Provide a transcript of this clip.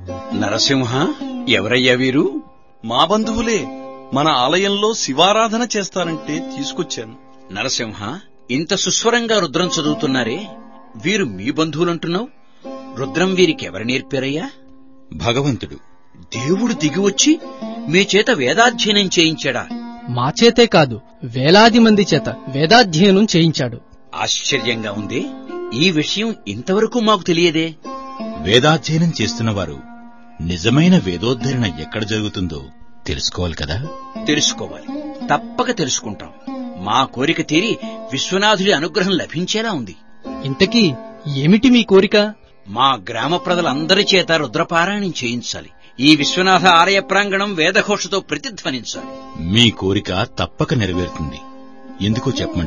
నరసింహ ఎవరయ్యా వీరు మా బంధువులే మన ఆలయంలో శివారాధన చేస్తారంటే తీసుకొచ్చాను నరసింహ ఇంత సుస్వరంగా రుద్రం చదువుతున్నారే వీరు మీ బంధువులంటున్నావు రుద్రం వీరికి ఎవరు నేర్పారయ్యా భగవంతుడు దేవుడు దిగివచ్చి మీ చేత వేదాధ్యయనం చేయించాడా మా చేతే కాదు వేలాది మంది చేత వేదాధ్యయనం చేయించాడు ఆశ్చర్యంగా ఉంది ఈ విషయం ఇంతవరకు మాకు తెలియదే వేదాధ్యయనం చేస్తున్నవారు నిజమైన వేదోద్ధరణ ఎక్కడ జరుగుతుందో తెలుసుకోవాలి కదా తెలుసుకోవాలి తప్పక తెలుసుకుంటాం మా కోరిక తీరి విశ్వనాథుడి అనుగ్రహం లభించేలా ఉంది ఇంతకీ ఏమిటి మీ కోరిక మా గ్రామ ప్రజలందరి చేత రుద్రపారాయణం చేయించాలి ఈ విశ్వనాథ ఆలయ ప్రాంగణం వేదఘోషతో ప్రతిధ్వనించాలి మీ కోరిక తప్పక నెరవేరుతుంది ఎందుకో చెప్పమంటారా